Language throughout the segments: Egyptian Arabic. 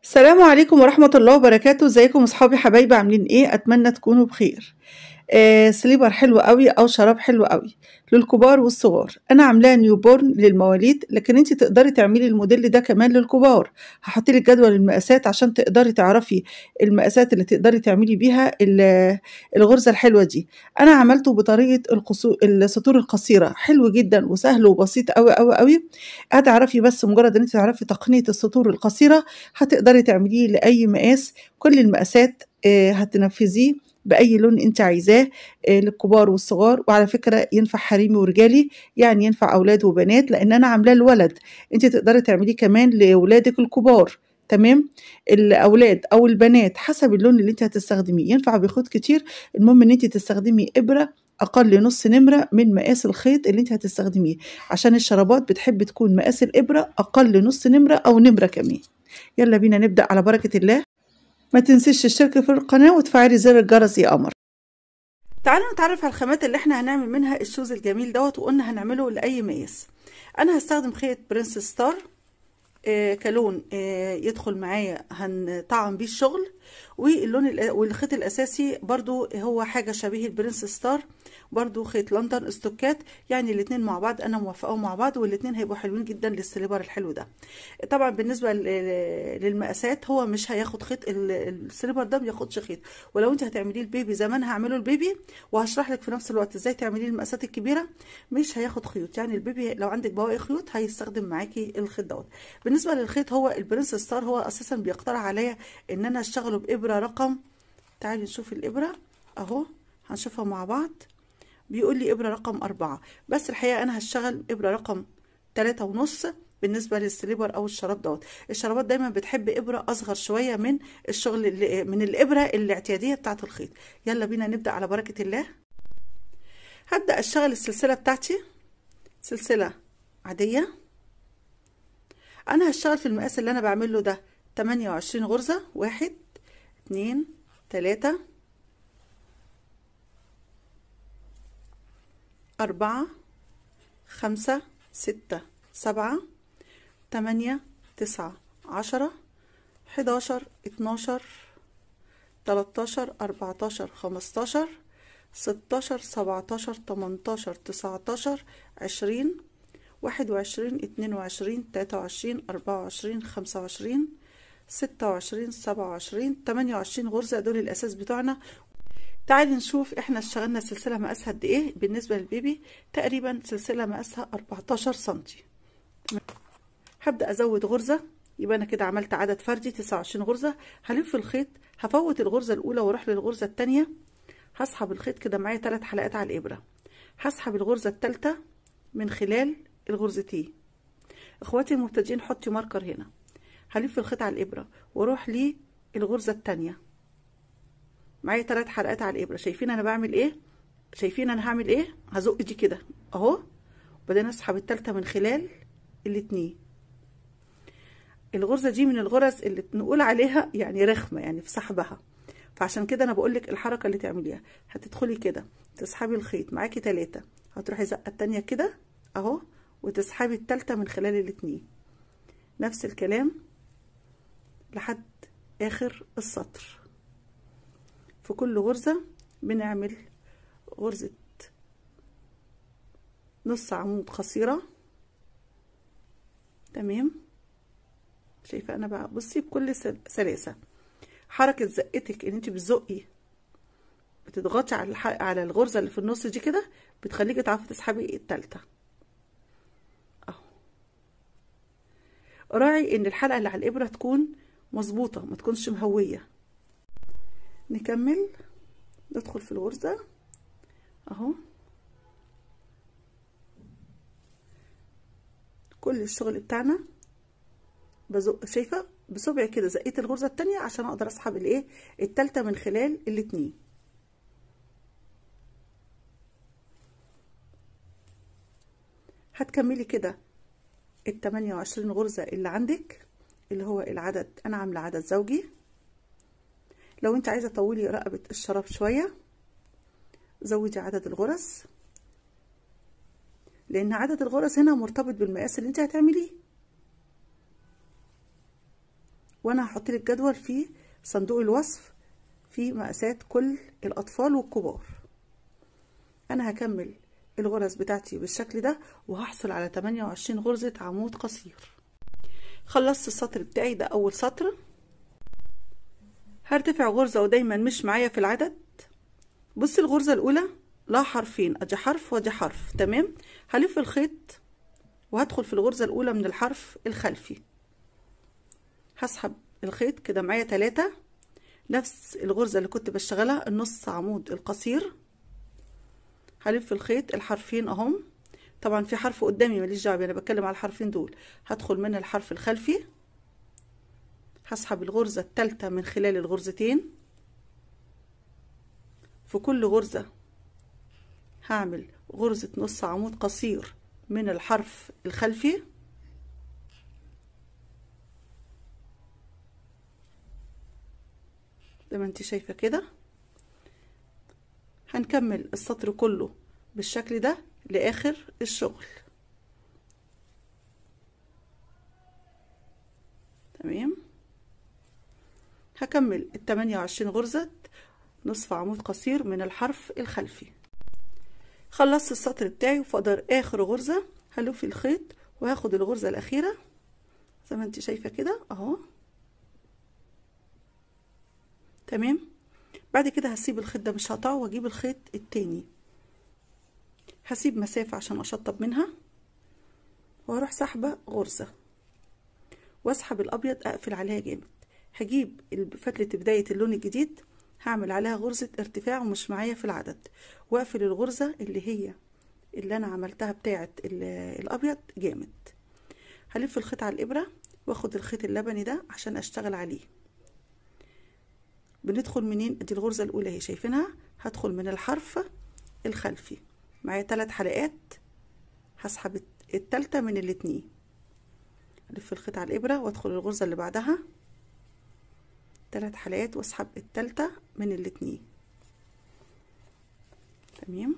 السلام عليكم ورحمة الله وبركاته ازيكم اصحابي حبايبي عاملين ايه اتمنى تكونوا بخير آه سليبر حلو قوي او شراب حلو قوي للكبار والصغار انا عاملاه نيو بورن للمواليد لكن انت تقدري تعملي الموديل ده كمان للكبار هحط لك جدول المقاسات عشان تقدري تعرفي المقاسات اللي تقدري تعملي بيها ال- الغرزة الحلوة دي انا عملته بطريقة القصو... السطور القصيرة حلو جدا وسهل وبسيط قوي قوي قوي هتعرفي بس مجرد ان انت تعرفي تقنية السطور القصيرة هتقدري تعمليه لأي مقاس كل المقاسات آه، هتنفذيه بأي لون انت عايزاه آه، للكبار والصغار وعلى فكرة ينفع حريمي ورجالي يعني ينفع أولاد وبنات لأن أنا عاملاه لولد انت تقدري تعمليه كمان لأولادك الكبار تمام الأولاد أو البنات حسب اللون اللي انت هتستخدميه ينفع بخيوط كتير المهم ان انت تستخدمي إبرة أقل نص نمرة من مقاس الخيط اللي انت هتستخدميه عشان الشرابات بتحب تكون مقاس الإبرة أقل نص نمرة أو نمرة كمان يلا بينا نبدأ على بركة الله ما تنسيش تشتركي في القناة وتفعلي زر الجرس يا قمر تعالوا نتعرف على الخامات اللي احنا هنعمل منها الشوز الجميل دوت وقلنا هنعمله لأي مقاس أنا هستخدم خيط برنس ستار آه كلون آه يدخل معايا هنطعم بيه الشغل واللون الأ- والخيط الأساسي برضو هو حاجة شبيه البرنس ستار برضو خيط لندن استوكات يعني الاتنين مع بعض انا موافقاهم مع بعض والاتنين هيبقوا حلوين جدا للسليبر الحلو ده طبعا بالنسبه ل- للمقاسات هو مش هياخد خيط ال- السليبر ده بياخدش خيط ولو انت هتعمليه البيبي زي ما انا هعمله البيبي وهشرح لك في نفس الوقت ازاي تعمليه المقاسات الكبيره مش هياخد خيوط يعني البيبي لو عندك بواقي خيوط هيستخدم معاكي الخيط دوت بالنسبه للخيط هو البرنس ستار هو اساسا بيقترح عليا ان انا اشتغله بابره رقم تعالي نشوف الابره اهو هنشوفها مع بعض بيقول لي ابره رقم أربعة بس الحقيقه انا هشتغل ابره رقم تلاتة ونص بالنسبه للسليبر او الشراب دوت الشرابات دايما بتحب ابره اصغر شويه من الشغل اللي من الابره الاعتياديه بتاعه الخيط يلا بينا نبدا على بركه الله هبدا اشتغل السلسله بتاعتي سلسله عاديه انا هشتغل في المقاس اللي انا بعمله ده 28 غرزه واحد اتنين تلاتة أربعة خمسة ستة سبعة تمانية تسعة عشرة حداشر اتناشر تلاتاشر أربعتاشر خمستاشر ستاشر سبعتاشر تمنتاشر تسعتاشر عشرين واحد وعشرين اتنين وعشرين تلاتة وعشرين أربعة وعشرين خمسة وعشرين ستة وعشرين سبعة وعشرين تمانية وعشرين غرزة دول الأساس بتوعنا تعالي نشوف احنا اشتغلنا سلسلة مقاسها قد ايه بالنسبة للبيبي تقريبا سلسلة مقاسها 14 سنتي هبدأ ازود غرزة يبقى انا كده عملت عدد فردي 29 غرزة هلف الخيط هفوت الغرزة الاولى واروح للغرزة التانية هسحب الخيط كده معايا ثلاث حلقات على الابرة هسحب الغرزة التالتة من خلال الغرزتين اخواتي المبتدئين حطي ماركر هنا هلف الخيط على الابرة واروح للغرزة التانية معايا ثلاث حلقات على الابره شايفين انا بعمل ايه شايفين انا هعمل ايه هزق دي كده اهو وبعدين اسحب التالتة من خلال الاتنين الغرزه دي من الغرز اللي نقول عليها يعني رخمه يعني في سحبها فعشان كده انا بقول لك الحركه اللي تعمليها هتدخلي كده تسحبي الخيط معاكي تلاتة هتروحي زقه التانية كده اهو وتسحبي التالتة من خلال الاتنين نفس الكلام لحد اخر السطر في كل غرزة بنعمل غرزة نص عمود قصيرة تمام شايفة انا بقى بصي بكل سلاسة حركة زقتك ان انت بتزقي بتضغطي على الح... على الغرزة اللي في النص دي كده بتخليكي تعرفي تسحبي التالتة اهو راعي ان الحلقة اللي على الابرة تكون مظبوطة ما تكونش مهوية نكمل ندخل في الغرزة اهو كل الشغل بتاعنا بزق شايفة بصبعي كده زقيت الغرزة التانية عشان اقدر اسحب الايه التالتة من خلال الاتنين هتكملي كده التمانية وعشرين غرزة اللي عندك اللي هو العدد انا عاملة عدد زوجي لو انت عايزه تطولي رقبه الشراب شويه زودي عدد الغرز لان عدد الغرز هنا مرتبط بالمقاس اللي انت هتعمليه وانا هحط لك جدول في صندوق الوصف في مقاسات كل الاطفال والكبار انا هكمل الغرز بتاعتي بالشكل ده وهحصل على 28 غرزة عمود قصير خلصت السطر بتاعي ده اول سطر هرتفع غرزة ودايما مش معايا في العدد بص الغرزة الاولى لها حرفين ادي حرف وادي حرف تمام هلف الخيط وهدخل في الغرزة الاولى من الحرف الخلفي هسحب الخيط كده معايا تلاتة نفس الغرزة اللي كنت بشتغلها النص عمود القصير هلف الخيط الحرفين اهم طبعا في حرف قدامي ماليش دعوه انا بتكلم على الحرفين دول هدخل من الحرف الخلفي هسحب الغرزه الثالثه من خلال الغرزتين في كل غرزه هعمل غرزه نص عمود قصير من الحرف الخلفي زي ما انت شايفه كده هنكمل السطر كله بالشكل ده لاخر الشغل تمام هكمل ال 28 غرزة نصف عمود قصير من الحرف الخلفي خلصت السطر بتاعي وفضل اخر غرزة هلف الخيط وهاخد الغرزة الاخيرة زي ما انت شايفة كده اهو تمام بعد كده هسيب الخيط ده مش هقطعه واجيب الخيط التاني هسيب مسافة عشان اشطب منها واروح سحبة غرزة واسحب الابيض اقفل عليها جامد هجيب فتلة بداية اللون الجديد هعمل عليها غرزة ارتفاع ومش معايا في العدد واقفل الغرزة اللي هي اللي انا عملتها بتاعة الابيض جامد هلف الخيط على الابرة واخد الخيط اللبني ده عشان اشتغل عليه بندخل منين دي الغرزة الاولى اهي شايفينها هدخل من الحرف الخلفي معايا ثلاث حلقات هسحب التالتة من الاتنين الف الخيط على الابرة وادخل الغرزة اللي بعدها ثلاث حلقات واسحب التالتة من الاتنين تمام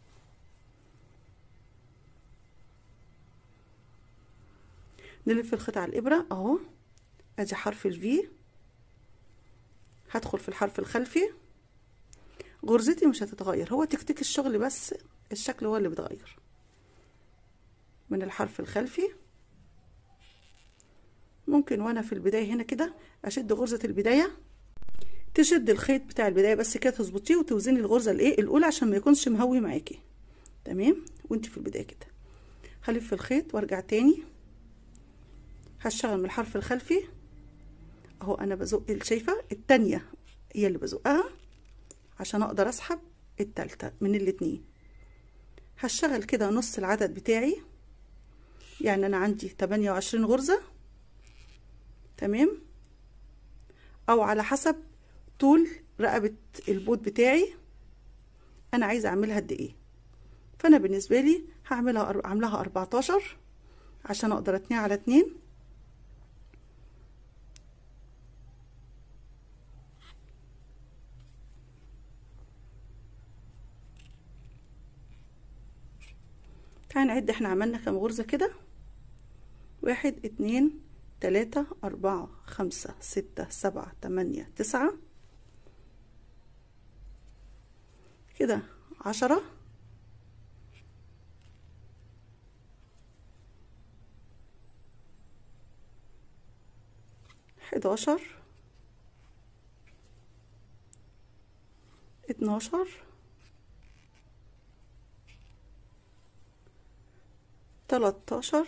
نلف الخيط على الابرة اهو ادي حرف الفي هدخل في الحرف الخلفي غرزتي مش هتتغير هو تكتيك الشغل بس الشكل هو اللي بيتغير من الحرف الخلفي ممكن وانا في البداية هنا كده اشد غرزة البداية تشد الخيط بتاع البداية بس كده تظبطيه وتوزني الغرزة الايه الاولى عشان ما يكونش مهوي معاكي تمام وانت في البداية كده هلف الخيط وارجع تاني هشتغل من الحرف الخلفي اهو انا بزق شايفة التانية هي اللي بزقها عشان اقدر اسحب التالتة من الاتنين هشتغل كده نص العدد بتاعي يعني انا عندي 28 غرزة تمام او على حسب طول رقبة البوت بتاعي انا عايزة اعملها قد ايه فانا بالنسبة لي هعملها عاملاها 14 عشان اقدر اتنيها على اتنين تعالى نعد احنا عملنا كام غرزة كده واحد اتنين تلاتة اربعة خمسة ستة سبعة تمانية تسعة كده عشرة حداشر اتناشر تلاتاشر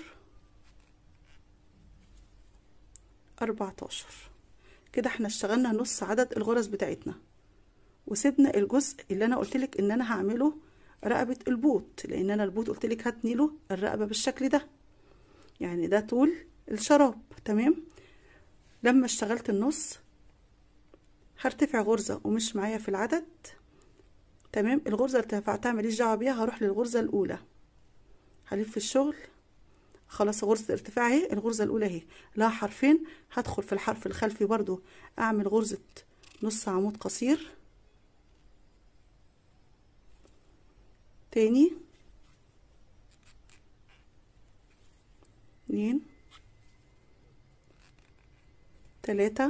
اربعتاشر كده احنا اشتغلنا نص عدد الغرز بتاعتنا وسيبنا الجزء اللي انا قلتلك ان انا هعمله رقبة البوت لان انا البوت قلتلك هتني له الرقبة بالشكل ده يعني ده طول الشراب تمام لما اشتغلت النص هرتفع غرزة ومش معايا في العدد تمام الغرزة اللي ارتفعتها ماليش دعوة بيها هروح للغرزة الاولى هلف الشغل خلاص غرزة الارتفاع اهي الغرزة الاولى اهي لها حرفين هدخل في الحرف الخلفي برضو اعمل غرزة نص عمود قصير تاني اتنين تلاتة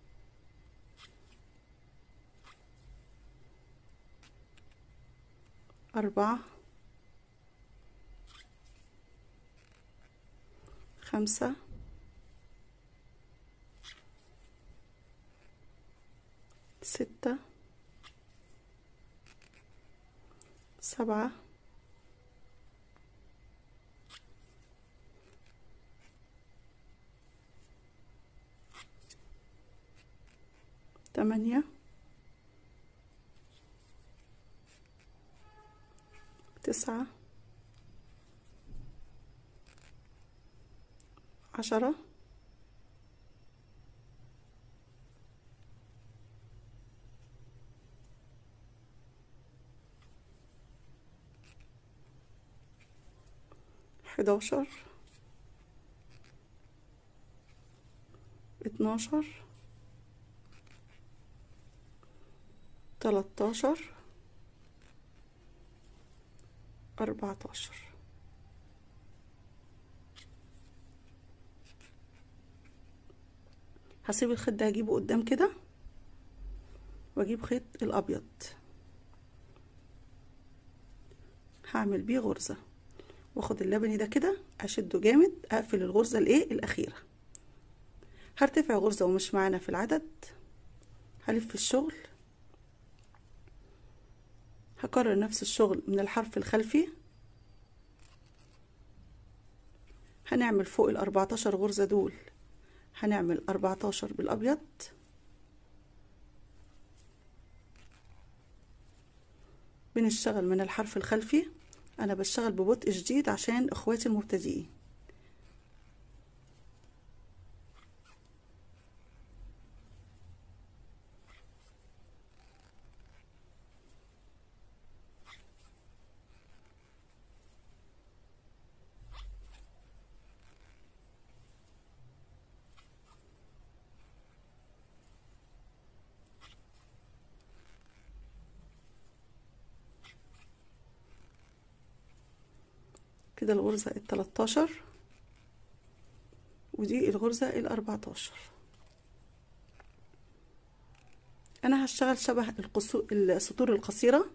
أربعة خمسة ستة سبعة تمانية تسعة عشرة حداشر اتناشر تلاتاشر أربعتاشر هسيب الخيط ده هجيبه قدام كده واجيب خيط الابيض هعمل بيه غرزة واخد اللبني ده كده اشده جامد اقفل الغرزة الايه الاخيرة هرتفع غرزة ومش معانا في العدد هلف الشغل هكرر نفس الشغل من الحرف الخلفي هنعمل فوق الأربعتاشر غرزة دول هنعمل أربعتاشر بالأبيض بنشتغل من الحرف الخلفي أنا بشتغل ببطء شديد عشان إخواتي المبتدئين كده الغرزة التلاتاشر ودي الغرزة الأربعتاشر أنا هشتغل شبه القصو... السطور القصيرة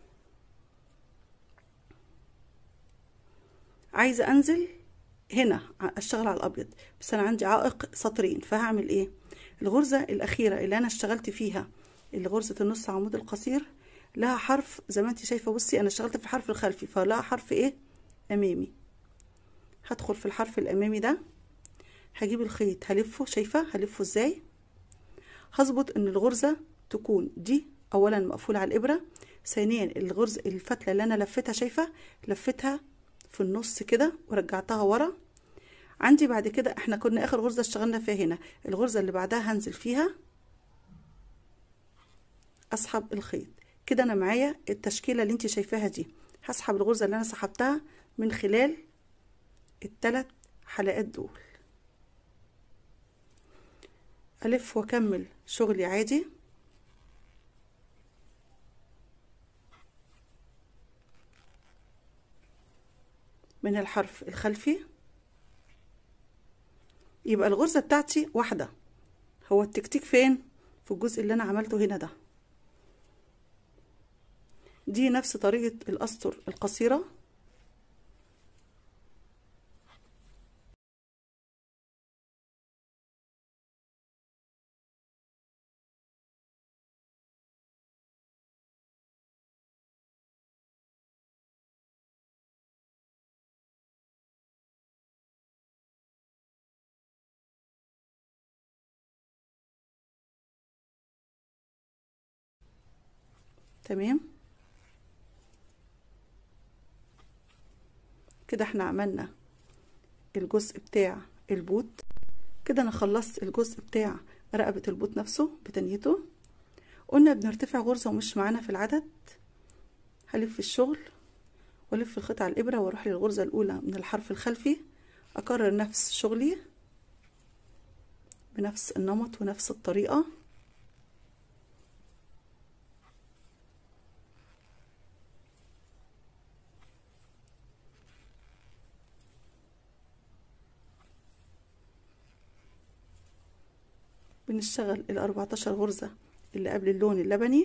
عايزة أنزل هنا أشتغل على الأبيض بس أنا عندي عائق سطرين فهعمل إيه الغرزة الأخيرة اللي أنا اشتغلت فيها اللي غرزة النص عمود القصير لها حرف زي ما انت شايفة بصي أنا اشتغلت في الحرف الخلفي فلها حرف إيه امامي هدخل في الحرف الامامي ده هجيب الخيط هلفه شايفه هلفه ازاي هظبط ان الغرزه تكون دي اولا مقفوله على الابره ثانيا الغرزه الفتله اللي انا لفتها شايفه لفتها في النص كده ورجعتها ورا عندي بعد كده احنا كنا اخر غرزه اشتغلنا فيها هنا الغرزه اللي بعدها هنزل فيها اسحب الخيط كده انا معايا التشكيله اللي انت شايفاها دي هسحب الغرزه اللي انا سحبتها من خلال الثلاث حلقات دول الف واكمل شغلي عادي من الحرف الخلفي يبقى الغرزه بتاعتي واحده هو التكتيك فين في الجزء اللي انا عملته هنا ده دي نفس طريقه الاسطر القصيره تمام كده احنا عملنا الجزء بتاع البوت كده انا خلصت الجزء بتاع رقبة البوت نفسه بتنيته قلنا بنرتفع غرزة ومش معانا في العدد هلف الشغل والف الخيط على الابرة واروح للغرزة الاولى من الحرف الخلفي اكرر نفس شغلي بنفس النمط ونفس الطريقة بنشتغل ال 14 غرزة اللي قبل اللون اللبني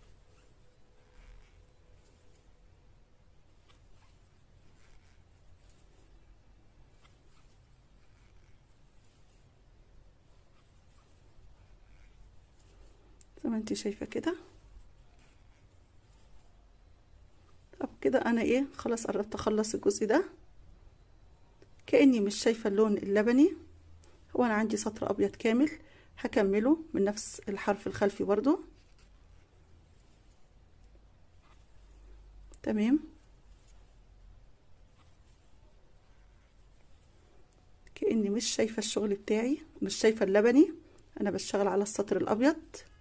زي ما انتي شايفة كده طب كده انا ايه خلاص قربت اخلص الجزء ده كأني مش شايفة اللون اللبني هو انا عندي سطر ابيض كامل هكمله من نفس الحرف الخلفي برضو تمام كأني مش شايفة الشغل بتاعي مش شايفة اللبني انا بشتغل على السطر الابيض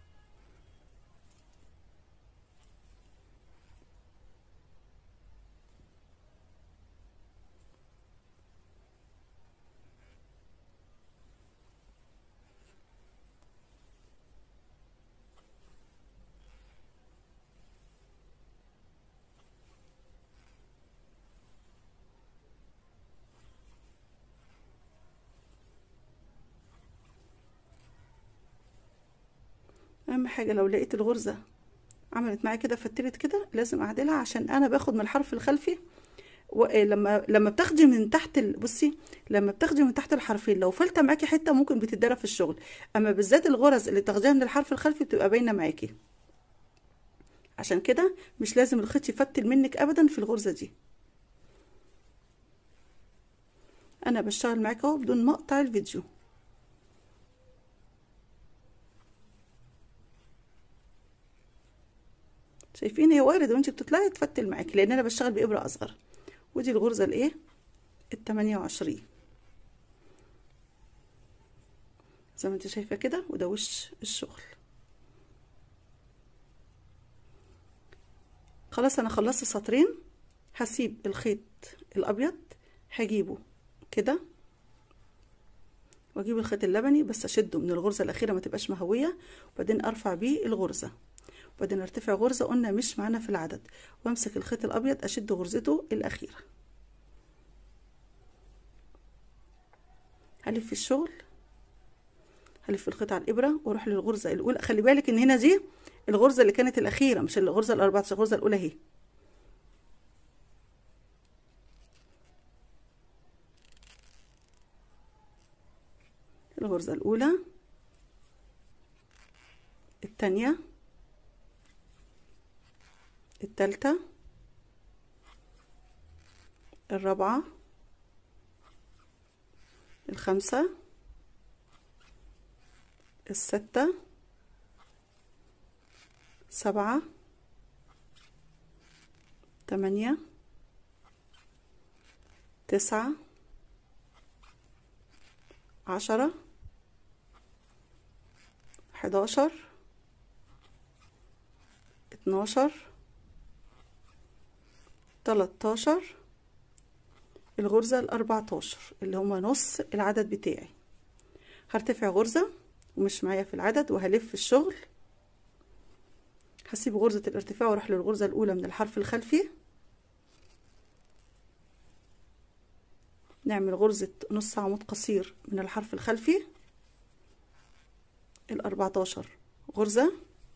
اهم حاجه لو لقيت الغرزه عملت معايا كده فتلت كده لازم اعدلها عشان انا باخد من الحرف الخلفي ولما لما بتاخدي من تحت ال... بصي لما بتاخدي من تحت الحرفين لو فلتة معاكي حته ممكن بتتدرى في الشغل اما بالذات الغرز اللي تاخديها من الحرف الخلفي بتبقى باينه معاكي عشان كده مش لازم الخيط يفتل منك ابدا في الغرزه دي انا بشتغل معاك اهو بدون مقطع الفيديو شايفين هي وارد وانت بتطلعي تفتل معاكي لان انا بشتغل بابره اصغر ودي الغرزه الايه التمانية وعشرين زي ما انت شايفه كده وده وش الشغل خلاص انا خلصت سطرين هسيب الخيط الابيض هجيبه كده واجيب الخيط اللبني بس اشده من الغرزه الاخيره ما تبقاش مهويه وبعدين ارفع بيه الغرزه وبعدين ارتفع غرزة قلنا مش معانا في العدد وامسك الخيط الابيض اشد غرزته الاخيرة هلف الشغل هلف الخيط على الابرة واروح للغرزة الاولى خلي بالك ان هنا دي الغرزة اللي كانت الاخيرة مش الغرزة الاربعة الغرزة الاولى اهي الغرزة الاولى التانية التالتة الرابعة الخامسة الستة سبعة تمانية تسعة عشرة حداشر اتناشر تلاتاشر الغرزة الأربعتاشر اللي هما نص العدد بتاعي هرتفع غرزة ومش معايا في العدد وهلف الشغل هسيب غرزة الارتفاع واروح للغرزة الأولى من الحرف الخلفي نعمل غرزة نص عمود قصير من الحرف الخلفي الأربعتاشر غرزة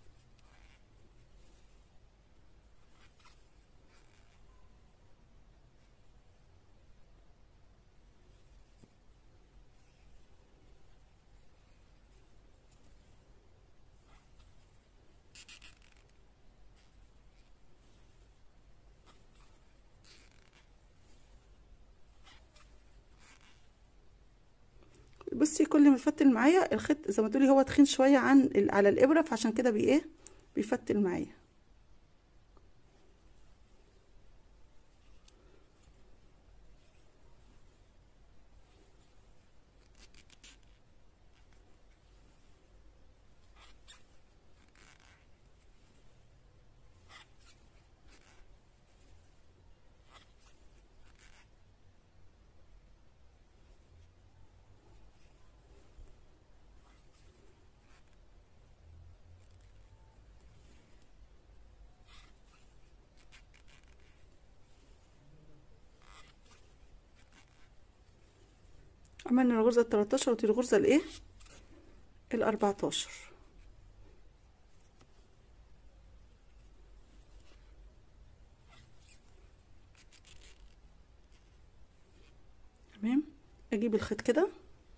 بصي كل ما يفتل معايا الخيط زي ما تقولي هو تخين شويه عن على الابره فعشان كده بي ايه بيفتل معايا عملنا الغرزة التلاتاشر ودي الغرزة الايه الأربعتاشر تمام اجيب الخيط كده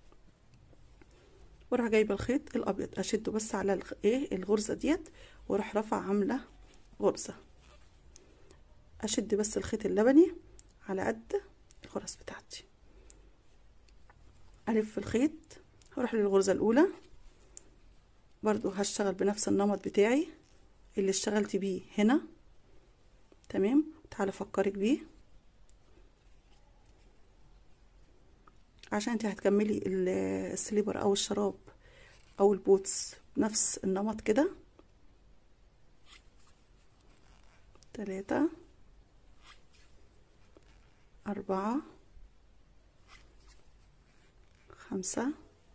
واروح جايبه الخيط الابيض اشده بس على الخ... ايه الغرزه ديت واروح رافعه عامله غرزه اشد بس الخيط اللبني على قد الغرز بتاعتي الف الخيط هروح للغرزه الاولى برضو هشتغل بنفس النمط بتاعي اللي اشتغلت بيه هنا تمام تعالى افكرك بيه عشان انت هتكملي السليبر او الشراب او البوتس بنفس النمط كده تلاتة أربعة خمسة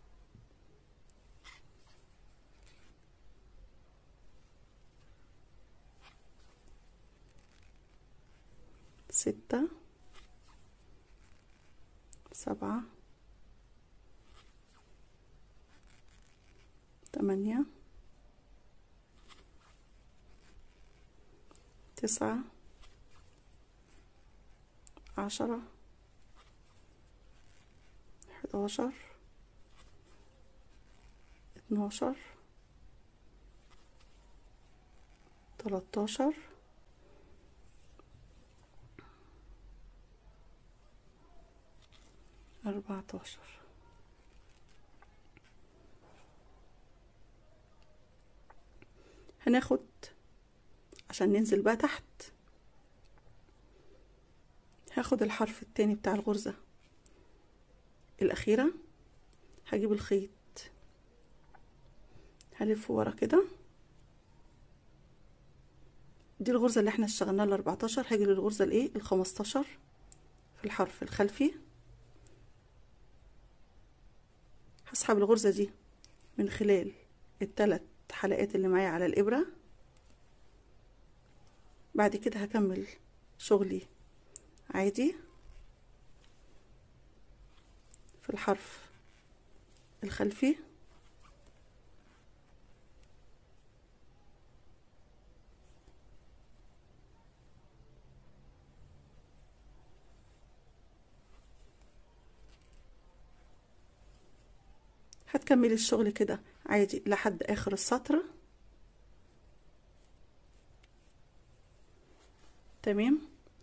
ستة سبعة تمانية تسعة عشرة حداشر اتناشر تلاتاشر أربعتاشر هناخد عشان ننزل بقى تحت هاخد الحرف التاني بتاع الغرزة الأخيرة هجيب الخيط هلفه ورا كده دي الغرزة اللي احنا اشتغلناها الأربعتاشر هاجي للغرزة الايه الخمستاشر في الحرف الخلفي هسحب الغرزة دي من خلال التلات حلقات اللي معايا على الإبرة بعد كده هكمل شغلي عادي في الحرف الخلفي هتكملي الشغل كده عادي لحد اخر السطر تمام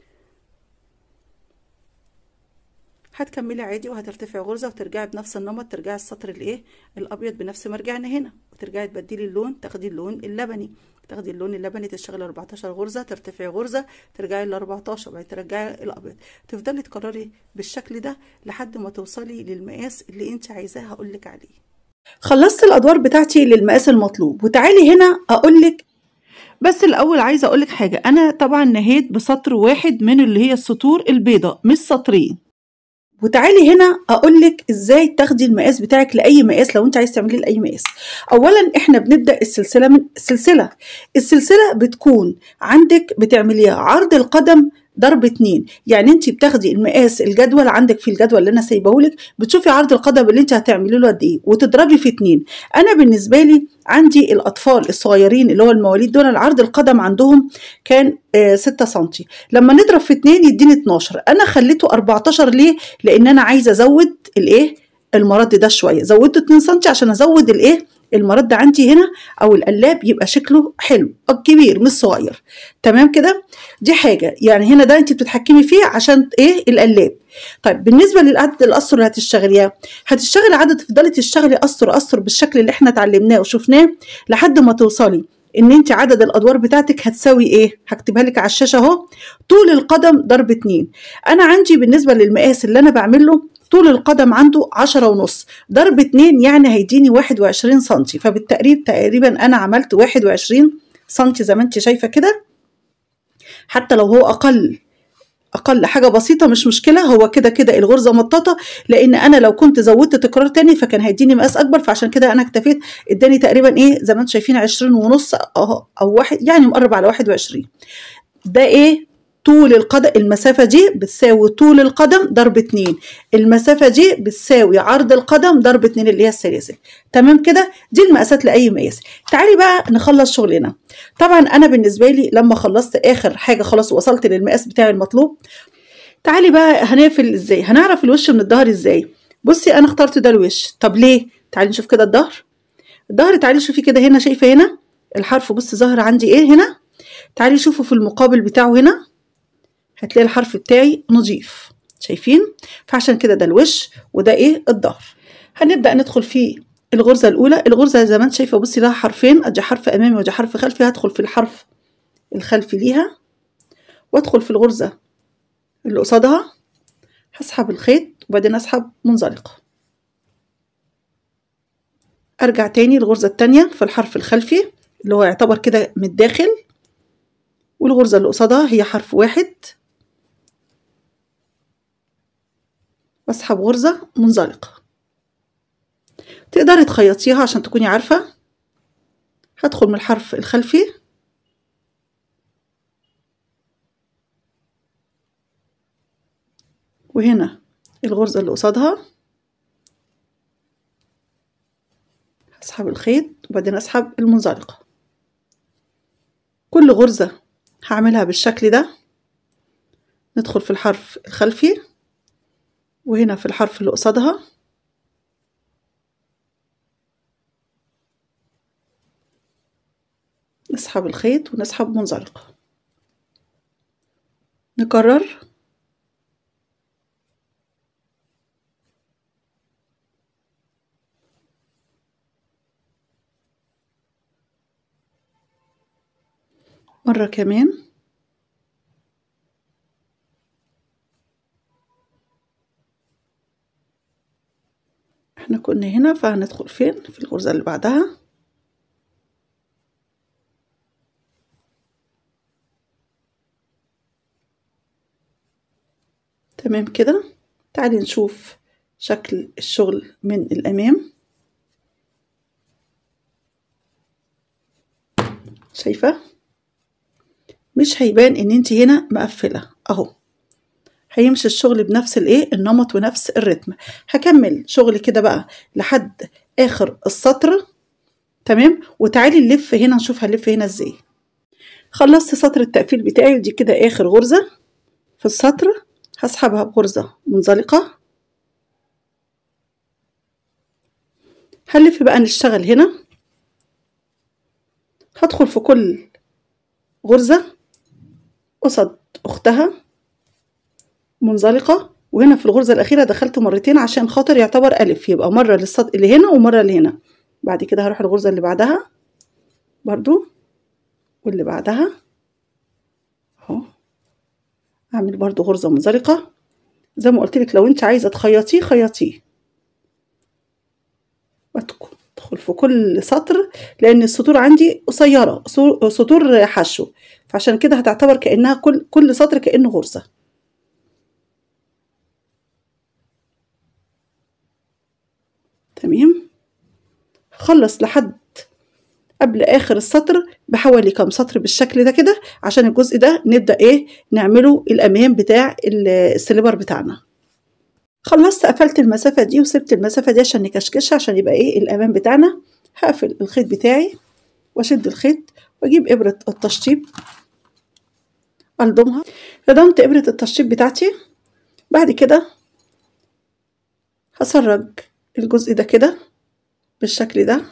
هتكملي عادي وهترتفعي غرزه وترجعي بنفس النمط ترجعي السطر الايه الابيض بنفس ما رجعنا هنا وترجعي تبدلي اللون تاخدي اللون اللبني تاخدي اللون اللبني تشتغلي 14 غرزه ترتفعي غرزه ترجعي ل 14 بعدين ترجعي الابيض تفضلي تكرري بالشكل ده لحد ما توصلي للمقاس اللي انت عايزاه هقول لك عليه خلصت الادوار بتاعتي للمقاس المطلوب وتعالي هنا اقولك بس الاول عايزه اقولك حاجه انا طبعا نهيت بسطر واحد من اللي هي السطور البيضاء مش سطرين وتعالي هنا اقولك ازاي تاخدي المقاس بتاعك لاي مقاس لو انت عايز تعملي لاي مقاس اولا احنا بنبدا السلسله من السلسله السلسله بتكون عندك بتعمليها عرض القدم ضرب اتنين يعني انت بتاخدي المقاس الجدول عندك في الجدول اللي انا سايبهولك بتشوفي عرض القدم اللي انت هتعملي له قد ايه وتضربي في اتنين انا بالنسبه لي عندي الاطفال الصغيرين اللي هو المواليد دول عرض القدم عندهم كان آه 6 سم لما نضرب في اتنين يديني 12 انا خليته 14 ليه لان انا عايزه ازود الايه المرد ده شويه زودته 2 سم عشان ازود الايه المرد عندي هنا او القلاب يبقى شكله حلو او كبير مش صغير تمام كده دي حاجه يعني هنا ده انت بتتحكمي فيه عشان ايه القلاب طيب بالنسبه للعدد الاسطر اللي هتشتغليها هتشتغلي عدد تفضلي تشتغلي اسطر اسطر بالشكل اللي احنا اتعلمناه وشفناه لحد ما توصلي ان انت عدد الادوار بتاعتك هتساوي ايه هكتبها لك على الشاشه اهو طول القدم ضرب اتنين انا عندي بالنسبه للمقاس اللي انا بعمله طول القدم عنده عشرة ونص ضرب اتنين يعني هيديني واحد وعشرين سنتي فبالتقريب تقريبا انا عملت واحد وعشرين سنتي زي ما انت شايفة كده حتى لو هو اقل اقل حاجه بسيطه مش مشكله هو كده كده الغرزه مطاطه لان انا لو كنت زودت تكرار تاني فكان هيديني مقاس اكبر فعشان كده انا اكتفيت اداني تقريبا ايه زي ما انتم شايفين عشرين ونص اهو او واحد يعني مقرب على واحد وعشرين ده ايه طول القدم المسافة دي بتساوي طول القدم ضرب اتنين المسافة دي بتساوي عرض القدم ضرب اتنين اللي هي السلاسل تمام كده دي المقاسات لأي مقاس تعالي بقى نخلص شغلنا طبعا أنا بالنسبة لي لما خلصت آخر حاجة خلاص وصلت للمقاس بتاعي المطلوب تعالي بقى هنقفل ازاي هنعرف الوش من الظهر ازاي بصي انا اخترت ده الوش طب ليه تعالي نشوف كده الظهر الظهر تعالي شوفي كده هنا شايفه هنا الحرف بص ظهر عندي ايه هنا تعالي شوفوا في المقابل بتاعه هنا هتلاقي الحرف بتاعي نظيف شايفين فعشان كده ده الوش وده ايه الظهر هنبدا ندخل في الغرزه الاولى الغرزه زي ما انت شايفه بصي لها حرفين ادي حرف امامي وادي حرف خلفي هدخل في الحرف الخلفي ليها وادخل في الغرزه اللي قصادها هسحب الخيط وبعدين اسحب منزلقه ارجع تاني الغرزه التانية في الحرف الخلفي اللي هو يعتبر كده من الداخل والغرزة اللي قصادها هي حرف واحد واسحب غرزة منزلقة تقدري تخيطيها عشان تكوني عارفة هدخل من الحرف الخلفي وهنا الغرزة اللي قصادها هسحب الخيط وبعدين اسحب المنزلقة كل غرزة هعملها بالشكل ده ندخل في الحرف الخلفي وهنا في الحرف اللي قصادها نسحب الخيط ونسحب منزلقة نكرر مرة كمان احنا كنا هنا فهندخل فين في الغرزة اللي بعدها تمام كده تعالي نشوف شكل الشغل من الأمام شايفة مش هيبان ان انت هنا مقفلة اهو هيمشي الشغل بنفس الايه النمط ونفس الريتم هكمل شغل كده بقى لحد اخر السطر تمام وتعالي نلف هنا نشوف هنلف هنا ازاي خلصت سطر التقفيل بتاعي ودي كده اخر غرزة في السطر هسحبها بغرزة منزلقة هنلف بقى نشتغل هنا هدخل في كل غرزة قصد أختها منزلقة وهنا في الغرزة الأخيرة دخلت مرتين عشان خاطر يعتبر ألف يبقى مرة للسطر اللي هنا ومرة اللي هنا بعد كده هروح الغرزة اللي بعدها برضو واللي بعدها اهو اعمل برضو غرزة منزلقة زي ما قلت لك لو انت عايزة تخيطيه خيطيه ادخل في كل سطر لان السطور عندي قصيرة سطور حشو فعشان كده هتعتبر كأنها كل كل سطر كأنه غرزة تمام خلص لحد قبل اخر السطر بحوالي كام سطر بالشكل ده كده عشان الجزء ده نبدا ايه نعمله الامام بتاع السليبر بتاعنا خلصت قفلت المسافه دي وسبت المسافه دي عشان نكشكشها عشان يبقى ايه الامام بتاعنا هقفل الخيط بتاعي واشد الخيط واجيب ابره التشطيب الضمها لضمت ابره التشطيب بتاعتي بعد كده هسرج الجزء ده كده بالشكل ده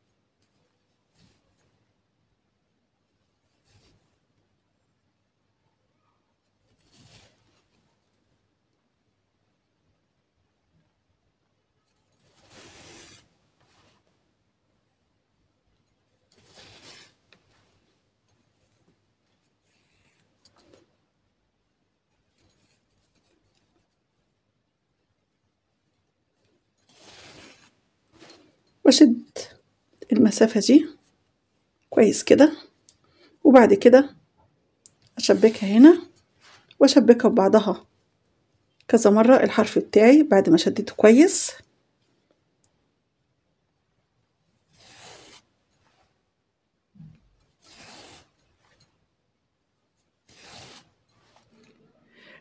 واشد المسافة دي كويس كده وبعد كده اشبكها هنا واشبكها ببعضها كذا مرة الحرف بتاعي بعد ما شديته كويس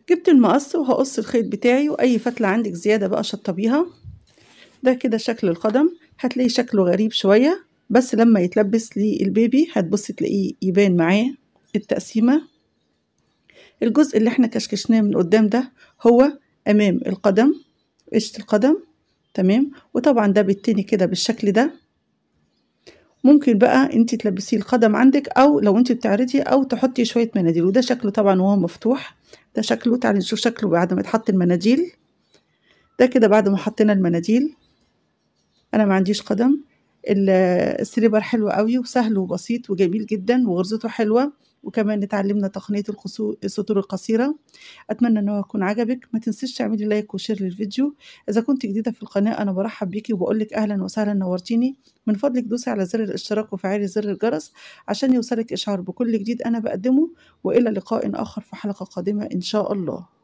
جبت المقص وهقص الخيط بتاعي واي فتلة عندك زيادة بقى شطبيها ده كده شكل القدم هتلاقي شكله غريب شوية بس لما يتلبس للبيبي هتبصي تلاقيه يبان معاه التقسيمة الجزء اللي احنا كشكشناه من قدام ده هو امام القدم قشة القدم تمام وطبعا ده بيتني كده بالشكل ده ممكن بقى انت تلبسيه القدم عندك او لو انت بتعرضي او تحطي شوية مناديل وده شكله طبعا وهو مفتوح ده شكله تعالي نشوف شكله بعد ما يتحط المناديل ده كده بعد ما حطينا المناديل انا ما عنديش قدم السليبر حلو قوي وسهل وبسيط وجميل جدا وغرزته حلوة وكمان اتعلمنا تقنية السطور القصيرة أتمنى أنه يكون عجبك ما تنسيش تعملي لايك وشير للفيديو إذا كنت جديدة في القناة أنا برحب بيكي وبقولك أهلا وسهلا نورتيني من فضلك دوسي على زر الاشتراك وفعلي زر الجرس عشان يوصلك إشعار بكل جديد أنا بقدمه وإلى لقاء آخر في حلقة قادمة إن شاء الله